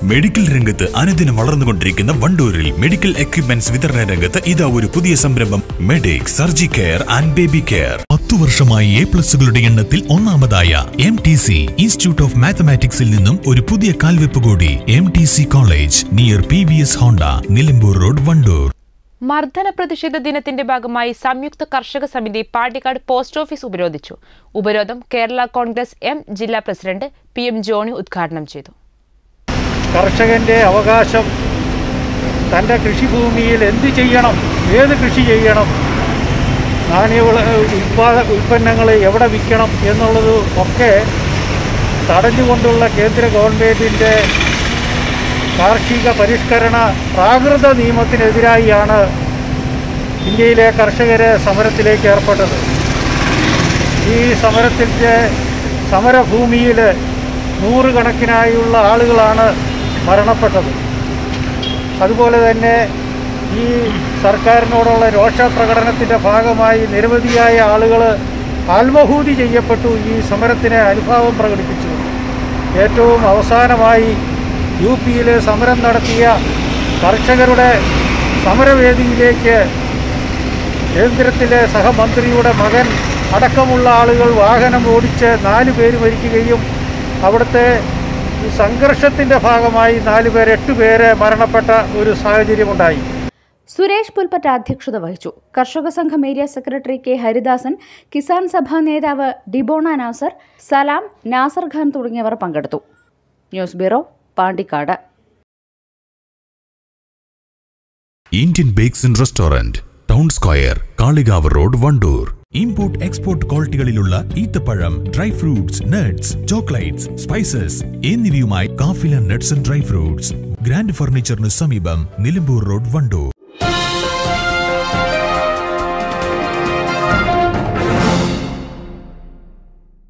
medical രംഗത്ത് അനുദിനം വളർന്നുകൊണ്ടിരിക്കുന്ന വണ്ടൂരിൽ മെഡിക്കൽ എക്യുപ്മെന്റ്സ് വിതരണ രംഗത്ത് ഇതാ ഒരു പുതിയ സംരംഭം medic surgi care and baby care പത്തു വർഷമായി എ പ്ലസുകളുടെ എണ്ണത്തിൽ ഒന്നാമതായ M T C institute of മാത്തമാറ്റിക്സിൽ നിന്നും ഒരു പുതിയ കാൽവെപ്പ് കൂടി M T C college near P V S Honda Nilambur road Wandoor മർദ്ദന പ്രതിഷേധ ദിനത്തിന്റെ ഭാഗമായി സംയുക്ത കർഷക സമിതി പാണ്ടിക്കാട് പോസ്റ്റ് ഓഫീസ് ഉപരോധിച്ചു ഉപരോധം കേരള കോൺഗ്രസ് എം ജില്ലാ പ്രസിഡന്റ് പി എം ജോണി ഉദ്ഘാടനം ചെയ്തു കർഷകൻ്റെ അവകാശം തൻ്റെ കൃഷിഭൂമിയിൽ എന്ത് ചെയ്യണം ഏത് കൃഷി ചെയ്യണം നാണ്യ ഉൽപാദ ഉൽപ്പന്നങ്ങൾ എവിടെ വിൽക്കണം എന്നുള്ളത് ഒക്കെ തടഞ്ഞുകൊണ്ടുള്ള കേന്ദ്ര ഗവൺമെൻറ്റിൻ്റെ കാർഷിക പരിഷ്കരണ പ്രാകൃത നിയമത്തിനെതിരായിയാണ് ഇന്ത്യയിലെ കർഷകരെ സമരത്തിലേക്ക് ഏർപ്പെട്ടത് ഈ സമരത്തിൻ്റെ സമരഭൂമിയിൽ നൂറുകണക്കിനായുള്ള ആളുകളാണ് മരണപ്പെട്ടത് അതുപോലെ തന്നെ ഈ സർക്കാരിനോടുള്ള രോഷപ്രകടനത്തിൻ്റെ ഭാഗമായി നിരവധിയായ ആളുകൾ ആത്മഹൂതി ചെയ്യപ്പെട്ടു ഈ സമരത്തിന് അനുഭാവം പ്രകടിപ്പിച്ചു ഏറ്റവും അവസാനമായി യു പിയിൽ സമരം നടത്തിയ കർഷകരുടെ സമരവേദിയിലേക്ക് കേന്ദ്രത്തിലെ സഹമന്ത്രിയുടെ മകൻ അടക്കമുള്ള ആളുകൾ വാഹനം ഓടിച്ച് നാല് പേര് മരിക്കുകയും അവിടുത്തെ ഈ സംഘർഷത്തിൻ്റെ ഭാഗമായി നാല് പേര് എട്ട് പേര് മരണപ്പെട്ട ഒരു സാഹചര്യമുണ്ടായി സുരേഷ് പുൽപ്പറ്റ അധ്യക്ഷത വഹിച്ചു കർഷക സംഘം area secretary K Haridasan Kisan Sabha നേതാവ് ഡിബോണ നാസർ സലാം നാസർ ഖാൻ തുടങ്ങിയവർ പങ്കെടുത്തു news bureau Pandikkad Indian bakes and restaurant town square Kalikavu road Wandoor import export ക്വാളിറ്റികളിലുള്ള ഈത്തപ്പഴം dry fruits nuts chocolates spices എന്നിവയുമായി Kafila nuts and dry fruits grand ഫർണിച്ചറിന് സമീപം നിലമ്പൂർ റോഡ് വണ്ടൂർ